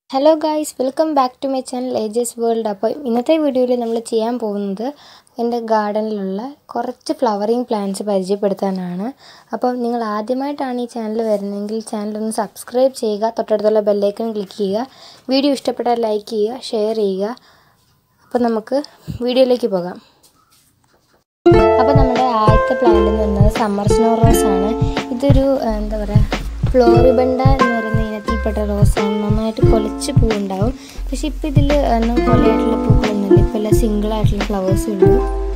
hello guys welcome back to my channel ages world അപ്പോൾ ഇന്നത്തെ വീഡിയോയിൽ നമ്മൾ ചെയ്യാൻ പോകുന്നത് എൻ്റെ ഗാർഡനിലുള്ള കുറച്ച് ഫ്ലവറിങ് പ്ലാന്റ്സ് പരിചയപ്പെടുത്താനാണ് അപ്പോൾ നിങ്ങൾ ആദ്യമായിട്ടാണ് ഈ ചാനൽ വരുന്നതെങ്കിൽ ചാനൽ ഒന്ന് സബ്സ്ക്രൈബ് ചെയ്യുക തൊട്ടടുത്തുള്ള ബെല്ലൈക്കൺ ക്ലിക്ക് ചെയ്യുക വീഡിയോ ഇഷ്ടപ്പെട്ടാൽ ലൈക്ക് ചെയ്യുക ഷെയർ ചെയ്യുക അപ്പോൾ നമുക്ക് വീഡിയോയിലേക്ക് പോകാം അപ്പോൾ നമ്മുടെ ആദ്യത്തെ പ്ലാന്റ് എന്ന് പറയുന്നത് സമ്മർ സ്നോ റോസ് ആണ് ഇതൊരു ആ, എന്താ പറയുക ഫ്ലോറിബണ്ട എന്ന് പറയുന്ന ഇനത്തിൽപ്പെട്ട റോസാണ് നന്നായിട്ട് കൊലച്ച് പൂവുണ്ടാവും പക്ഷെ ഇപ്പോൾ ഇതിൽ ഒന്നും കൊലയായിട്ടുള്ള പൂക്കളൊന്നുമില്ല ഇപ്പോൾ എല്ലാം സിംഗിൾ ആയിട്ടുള്ള ഫ്ലവേഴ്സേ ഉള്ളൂ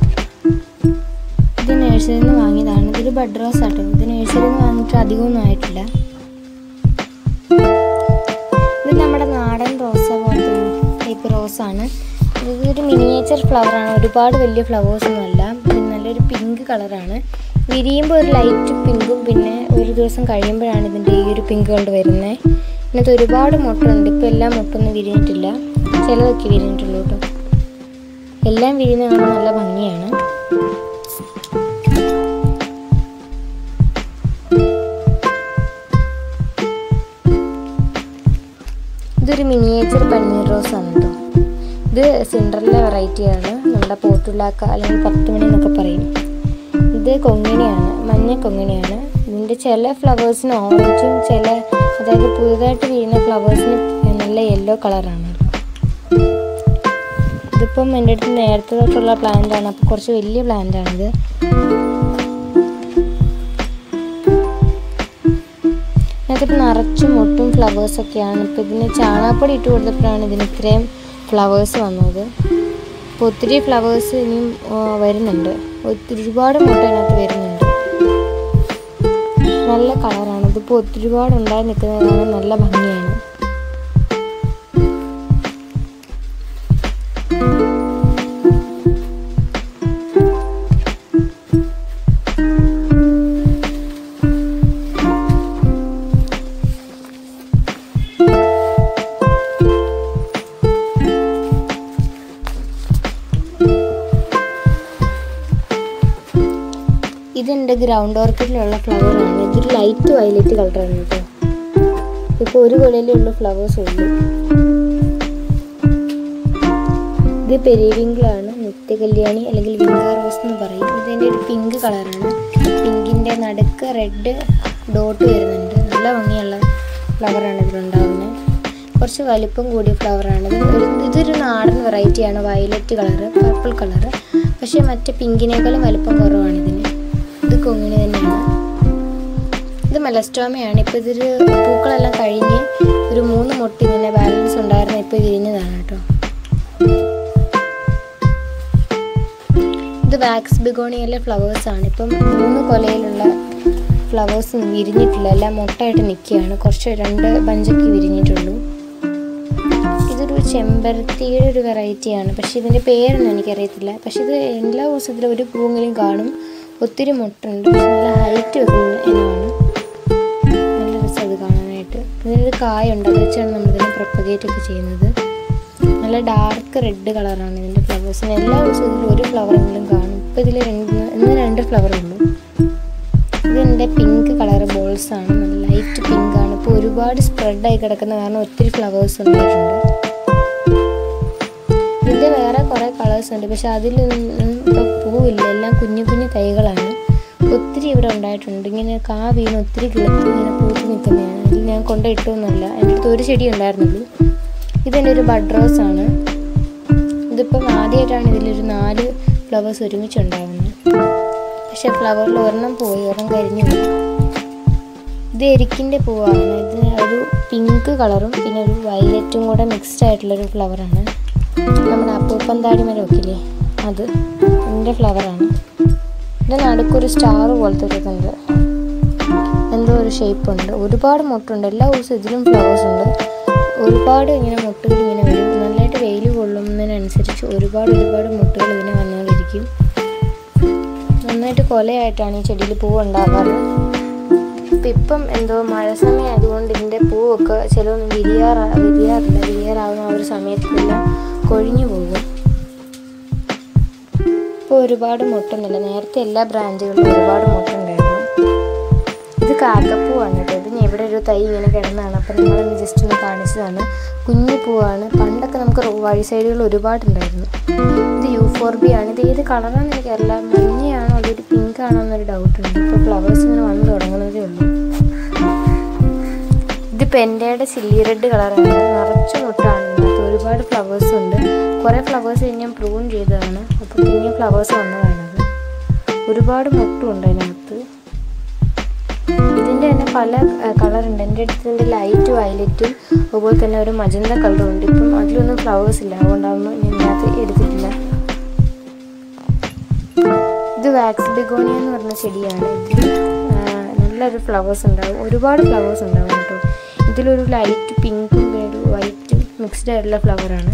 ഇത് നഴ്സറിയിൽ നിന്ന് വാങ്ങിയതാണ് ഇതൊരു ബഡ് റോസ് ആട്ടോ ഇത് നഴ്സറിയിൽ നിന്ന് വാങ്ങിയിട്ട് അധികമൊന്നും ആയിട്ടില്ല ഇത് നമ്മുടെ നാടൻ റോസ പോലത്തെ ഒരു ടൈപ്പ് റോസാണ് ഇതൊരു മിനിയേച്ചർ ഫ്ലവറാണ് ഒരുപാട് വലിയ ഫ്ലവേഴ്സ് ഒന്നുമല്ല ഇത് നല്ലൊരു പിങ്ക് കളറാണ് വിരിയുമ്പോൾ ഒരു ലൈറ്റ് പിങ്കും പിന്നെ ഒരു ദിവസം കഴിയുമ്പോഴാണ് ഇതിൻ്റെ ഈ ഒരു പിങ്ക് കളർ വരുന്നത് ഇതിനകത്ത് ഒരുപാട് മുട്ടുണ്ട് ഇപ്പോൾ എല്ലാം മുട്ടൊന്നും വിരിഞ്ഞിട്ടില്ല ചിലതൊക്കെ വിരിഞ്ഞിട്ടുള്ളൂ കേട്ടോ എല്ലാം വിരിയുന്ന കാണാൻ നല്ല ഭംഗിയാണ് ഇതൊരു മിനിയേച്ചർ പന്നീർ റോസ് ആണ് കേട്ടോ ഇത് സിൻഡറിലെ വെറൈറ്റിയാണ് നമ്മുടെ പോത്തുലാക്ക അല്ലെങ്കിൽ പത്ത് മണി എന്നൊക്കെ പറയും ഇത് കൊങ്ങിണിയാണ് മഞ്ഞ കൊങ്ങിണിയാണ് ഇതിൻ്റെ ചില ഫ്ലവേഴ്സിന് ഓറഞ്ചും ചില അതായത് പുതുതായിട്ട് വീഴുന്ന ഫ്ലവേഴ്സിന് നല്ല യെല്ലോ കളറാണ് ഇതിപ്പം എൻ്റെ അടുത്ത് നേരത്തെ തൊട്ടുള്ള പ്ലാന്റ് ആണ് അപ്പോൾ കുറച്ച് വലിയ പ്ലാന്റ് ആണിത് ഇതിനകത്തിപ്പോൾ നിറച്ചും ഒട്ടും ഫ്ലവേഴ്സൊക്കെയാണ് ഇപ്പോൾ ഇതിന് ചാണകപ്പൊടി ഇട്ട് കൊടുത്തപ്പോഴാണ് ഇതിന് ഇത്രയും ഫ്ലവേഴ്സ് വന്നത് അപ്പോൾ ഒത്തിരി ഫ്ലവേഴ്സ് ഇനിയും ആ, വരുന്നുണ്ട് ഒത്തിരി ഒരുപാട് മുട്ട അതിനകത്ത് വരുന്നുണ്ട് നല്ല കളറാണ് ഇതിപ്പോൾ ഒത്തിരി ഒരുപാട് ഉണ്ടായി നിൽക്കുന്നത് കാണാൻ നല്ല ഭംഗിയാണ് ഇതെൻ്റെ ഗ്രൗണ്ട് ഓർക്കിഡിലുള്ള ഫ്ലവറാണ് ഇതൊരു ലൈറ്റ് വയലറ്റ് കളറാണ് കേട്ടോ ഇപ്പോൾ ഒരു കൊലയിലേ ഉള്ളൂ ഫ്ലവേഴ്സ് ഉള്ളൂ ഇത് പെരിവിങ്കിളാണ് നിത്യകല്യാണി അല്ലെങ്കിൽ വിങ്ക റോസ് എന്ന് പറയും ഇതിൻ്റെ ഒരു പിങ്ക് കളറാണ് പിങ്കിൻ്റെ നടുക്ക് റെഡ് ഡോട്ട് വരുന്നുണ്ട് നല്ല ഭംഗിയുള്ള ഫ്ലവറാണ് ഇതിലുണ്ടാകുന്നത് കുറച്ച് വലിപ്പം കൂടിയ ഫ്ലവറാണ് ഇത് ഒരു ഇതൊരു നാടൻ വെറൈറ്റിയാണ് വയലറ്റ് കളറ് പർപ്പിൾ കളറ് പക്ഷേ മറ്റേ പിങ്കിനേക്കാളും വലിപ്പം കുറവാണ് ഇതിന് ഇത് കൊങ്ങിണി തന്നെയാണ് ഇത് മെലസ്റ്റോമയാണ് ഇപ്പോൾ ഇതൊരു പൂക്കളെല്ലാം കഴിഞ്ഞ് ഒരു മൂന്ന് മുട്ട ഇങ്ങനെ ബാലൻസ് ഉണ്ടായിരുന്ന ഇപ്പോൾ വിരിഞ്ഞതാണ് കേട്ടോ ഇത് വാക്സ് ബിഗോണിയയിലെ ഫ്ലവേഴ്സ് ആണ് ഇപ്പം മൂന്ന് കൊലയിലുള്ള ഫ്ലവേഴ്സ് വിരിഞ്ഞിട്ടില്ല എല്ലാം മുട്ടയായിട്ട് നിൽക്കുകയാണ് കുറച്ച് രണ്ട് ബഞ്ചൊക്കെ വിരിഞ്ഞിട്ടുള്ളൂ ഇതൊരു ചെമ്പരത്തിയുടെ ഒരു വെറൈറ്റിയാണ് പക്ഷേ ഇതിൻ്റെ പേരൊന്നും എനിക്കറിയത്തില്ല പക്ഷേ ഇത് എല്ലാ ദിവസത്തിലും ഒരു പൂവെങ്കിലും കാണും ഒത്തിരി മുട്ടുണ്ട് പക്ഷെ നല്ല ഹൈറ്റ് വെക്കുന്ന ഇനമാണ് നല്ല രസം അത് കാണാനായിട്ട് ഇതിനൊരു കായുണ്ട് അത് വെച്ചാണ് നമ്മളിതിനെ പ്രൊപ്പഗേറ്റ് ഒക്കെ ചെയ്യുന്നത് നല്ല ഡാർക്ക് റെഡ് കളറാണ് ഇതിൻ്റെ ഫ്ലവേഴ്സിന് എല്ലാ ദിവസവും ഇതിൽ ഒരു ഫ്ലവറെങ്കിലും കാണും ഇപ്പോൾ ഇതിൽ രണ്ട് ഇന്ന് രണ്ട് ഫ്ലവർ ഉള്ളൂ ഇതിൻ്റെ പിങ്ക് കളർ ബോൾസ് ആണ് നല്ല ലൈറ്റ് പിങ്ക് ആണ് ഇപ്പോൾ ഒരുപാട് സ്പ്രെഡായി കിടക്കുന്ന കാരണം ഒത്തിരി ഫ്ലവേഴ്സ് ഉണ്ടായിട്ടുണ്ട് ഇതിൻ്റെ വേറെ കുറേ കളേഴ്സ് ഉണ്ട് പക്ഷെ അതിലൊന്നും ഇപ്പോൾ പൂവില്ല എല്ലാം കുഞ്ഞു കുഞ്ഞു തൈകളാണ് ഒത്തിരി ഇവിടെ ഉണ്ടായിട്ടുണ്ട് ഇങ്ങനെ കാ വീണ് ഒത്തിരി കിളത്ത് ഇങ്ങനെ പൂത്ത് നിൽക്കുന്നതാണ് ഇതിൽ ഞാൻ കൊണ്ടിട്ടൊന്നുമല്ല എൻ്റെ അടുത്ത് ഒരു ചെടി ഉണ്ടായിരുന്നുള്ളൂ ഇതെൻ്റെ ഒരു ബഡ് റോസ് ആണ് ഇതിപ്പം ആദ്യമായിട്ടാണ് ഇതിലൊരു നാല് ഫ്ലവേഴ്സ് ഒരുമിച്ച് ഉണ്ടാകുന്നത് പക്ഷെ ഫ്ലവറിൽ ഒരെണ്ണം പോയി ഒരെണ്ണം കരിഞ്ഞു പോയി ഇത് എരിക്കിൻ്റെ പൂവാണ് ഇത് ഒരു പിങ്ക് കളറും പിന്നെ ഒരു വയലറ്റും കൂടെ മിക്സ്ഡ് ആയിട്ടുള്ളൊരു ഫ്ലവറാണ് നമ്മുടെ അപ്പൂപ്പൻ താടി മരമൊക്കെ ഇല്ലേ അത് അതിൻ്റെ ഫ്ലവറാണ് ഇതിൻ്റെ നടുക്കൊരു സ്റ്റാർ പോലത്തെ ഒരു ഇതുണ്ട് എന്തോ ഒരു ഷേപ്പ് ഉണ്ട് ഒരുപാട് മുട്ടുണ്ട് എല്ലാ ദിവസവും ഇതിലും ഫ്ലവേഴ്സ് ഉണ്ട് ഒരുപാട് ഇങ്ങനെ മുട്ടുകൾ ഇങ്ങനെ വരും നല്ലതായിട്ട് വെയിൽ കൊള്ളുന്നതിനനുസരിച്ച് ഒരുപാട് ഒരുപാട് മുട്ടുകൾ ഇതിനെ വന്നുകൊണ്ടിരിക്കും നന്നായിട്ട് കൊലയായിട്ടാണ് ഈ ചെടിയിൽ പൂവ് ഉണ്ടാകാറ് ഇപ്പം ഇപ്പം എന്തോ മഴ സമയം ആയതുകൊണ്ട് ഇതിൻ്റെ പൂവൊക്കെ ചിലതൊന്നും വിരിയാറാ വിരിയാറില്ല വിരിയാറാവുന്ന ആ ഒരു സമയത്തെല്ലാം കൊഴിഞ്ഞു പോകും ഇപ്പോൾ ഒരുപാട് മുട്ടുന്നില്ല നേരത്തെ എല്ലാ ബ്രാഞ്ചുകളിലും ഒരുപാട് മുട്ടുണ്ടായിരുന്നു ഇത് കാക്കപ്പൂവാണ് കേട്ടോ ഇത് ഞാൻ ഇവിടെ ഒരു തൈ ഇങ്ങനെ കിടന്നതാണ് അപ്പം നിങ്ങളൊന്ന് ജസ്റ്റ് ഒന്ന് കാണിച്ചതാണ് കുഞ്ഞു പൂവാണ് പണ്ടൊക്കെ നമുക്ക് റോ- വഴി സൈഡുകൾ ഒരുപാടുണ്ടായിരുന്നു ഇത് യു ഫോർ ബി ആണ് ഇത് ഏത് കളറാണെന്ന് എനിക്കറിയില്ല മഞ്ഞയാണോ അതൊരു പിങ്ക് ആണോ എന്നൊരു ഡൗട്ട് ഉണ്ട് ഇപ്പോൾ ഫ്ലവേഴ്സ് ഇങ്ങനെ വന്ന് തുടങ്ങുന്നതേ ഉള്ളൂ ഇത് പെൻഡയുടെ ചില്ലി റെഡ് കളറാണ് നിറച്ച് മുട്ടാണ് ഇതിനകത്ത് ഒരുപാട് ഫ്ലവേഴ്സ് ഉണ്ട് കുറേ ഫ്ലവേഴ്സ് ഞാൻ പ്രൂൺ ചെയ്തതാണ് അപ്പോൾ പിന്നെ ഫ്ലവേഴ്സ് വന്നതാണത് ഒരുപാട് മുട്ടും ഉണ്ട് അതിനകത്ത് ഇതിൻ്റെ തന്നെ പല കളറുണ്ട് എൻ്റെ അടുത്ത് ഇതിൻ്റെ ലൈറ്റ് വയലറ്റും അതുപോലെ തന്നെ ഒരു മജന്ത കളറും ഉണ്ട് ഇപ്പം അതിലൊന്നും ഫ്ലവേഴ്സ് ഇല്ല അതുകൊണ്ടൊന്നും ഞാൻ ഇതിനകത്ത് എടുത്തിട്ടില്ല ഇത് വാക്സ് ബിഗോണിയ എന്ന് പറഞ്ഞ ചെടിയാണ് ഇതിൽ ആ, നല്ലൊരു ഫ്ലവേഴ്സ് ഉണ്ടാവും ഒരുപാട് ഫ്ലവേഴ്സ് ഉണ്ടാവും കേട്ടോ ഇതിലൊരു ലൈറ്റ് പിങ്കും പിന്നെ ഒരു വൈറ്റും മിക്സ്ഡ് ആയിട്ടുള്ള ഫ്ലവറാണ്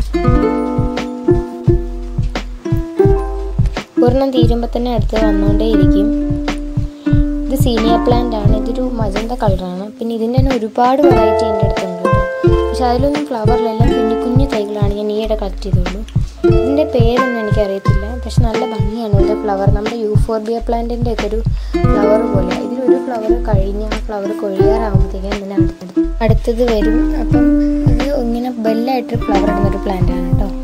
ഒരെണ്ണം തീരുമ്പോൾ തന്നെ അടുത്ത് വന്നുകൊണ്ടേയിരിക്കും ഇത് സീനിയർ പ്ലാന്റ് ആണ് ഇതൊരു മജന്ത കളറാണ് പിന്നെ ഇതിൻ്റെ തന്നെ ഒരുപാട് വെറൈറ്റി എൻ്റെ അടുത്തുണ്ട് കേട്ടോ പക്ഷെ അതിലൊന്നും ഫ്ലവറിലെല്ലാം കുഞ്ഞു കുഞ്ഞു തൈകളാണ് ഞാൻ ഈയിടെ കളക്ട് ചെയ്തുള്ളൂ ഇതിൻ്റെ പേരൊന്നും എനിക്കറിയത്തില്ല പക്ഷെ നല്ല ഭംഗിയാണ് ഇതിൻ്റെ ഫ്ലവർ നമ്മുടെ യൂഫോർബിയ പ്ലാന്റിൻ്റെ ഒക്കെ ഒരു ഫ്ലവർ പോലെ ഇതിലൊരു ഫ്ലവർ കഴിഞ്ഞ് ആ ഫ്ലവർ കൊഴിയാറാകുമ്പോഴത്തേക്കും ഇതിന് അടുത്തത് അടുത്തത് വരും അപ്പം ഇത് ഇങ്ങനെ ബെല്ലായിട്ടൊരു ഫ്ലവർ ഇടുന്നൊരു പ്ലാന്റ് ആണ് കേട്ടോ